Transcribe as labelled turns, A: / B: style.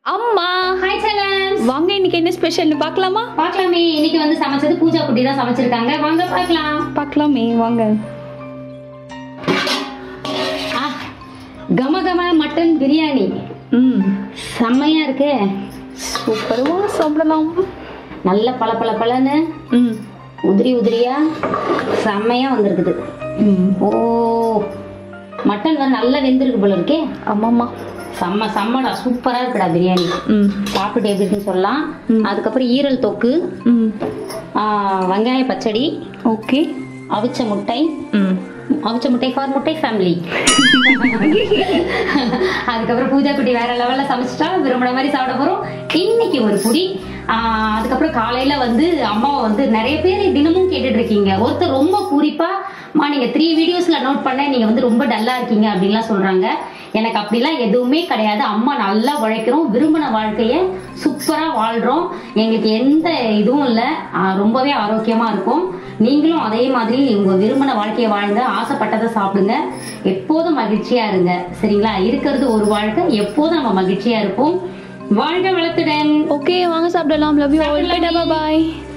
A: அம்மா
B: hi Zelensky
A: வாங்க இன்னைக்கு என்ன ஸ்பெஷல்னு பார்க்கலாமா
B: பார்க்கலாமே இன்னைக்கு வந்து சமைச்சது பூஜா குட்டி தான் சமைச்சிருக்காங்க வாங்க பார்க்கலாம்
A: பார்க்கலாமே வாங்க
B: ஆ, கம கம மட்டன் பிரியாணி
A: ம்
B: செம்மையா இருக்கே
A: சூப்பரா சாப்பிடலாம்
B: நல்ல பல பல பலன்னு
A: ம்
B: உதிரி உதிரியா செம்மையா வந்திருக்குது
A: ம்
B: ஓ மட்டன் வந்து நல்லா வெந்திருக்கு போல இருக்கே
A: ஆமாம்மா
B: செம்ம செம்மடா சூப்பரா இருக்குடா பிரியாணி
A: ம்
B: சாப்பிட்டு எப்படி இருக்குன்னு சொல்லலாம்
A: ம்.
B: அதுக்கப்புறம் ஈரல் தொக்கு
A: ம்
B: ஆ, வெங்காய பச்சடி
A: ஓகே
B: அவிச்ச முட்டை
A: ம்
B: அவிச்ச முட்டை ஃபார் முட்டை ஃபேமிலி அதுக்கப்புறம் பூஜா குட்டி வேற லெவல்ல சமைச்சிட்டா விரும்பின மாதிரி சாப்பிட போறோம் இன்னைக்கு ஒரு புடி ஆஹ் அதுக்கப்புறம் காலையில வந்து அம்மாவை வந்து நிறைய பேர் தினமும் கேட்டுட்டு இருக்கீங்க ஒருத்தர் ரொம்ப குறிப்பா மா நீங்க த்ரீ வீடியோஸ்ல நோட் பண்ண நீங்க வந்து ரொம்ப டல்லா இருக்கீங்க அப்படின்லாம் சொல்றாங்க எனக்கு அப்படிலாம் எதுவுமே கிடையாது அம்மா நல்லா உழைக்கிறோம் விரும்பின வாழ்க்கைய சூப்பரா வாழ்றோம் எங்களுக்கு எந்த இதுவும் இல்லை ரொம்பவே ஆரோக்கியமா இருக்கும் நீங்களும் அதே மாதிரி உங்க விரும்பின வாழ்க்கையை வாழ்ங்க ஆசைப்பட்டதை சாப்பிடுங்க எப்போதும் மகிழ்ச்சியா இருங்க சரிங்களா இருக்கிறது ஒரு வாழ்க்கை எப்போதும் நம்ம மகிழ்ச்சியா இருப்போம் வாழ்க வளத்துடன்
A: ஓகே வாங்க சாப்பிடலாம் லவ் யூ ஆல் பாய்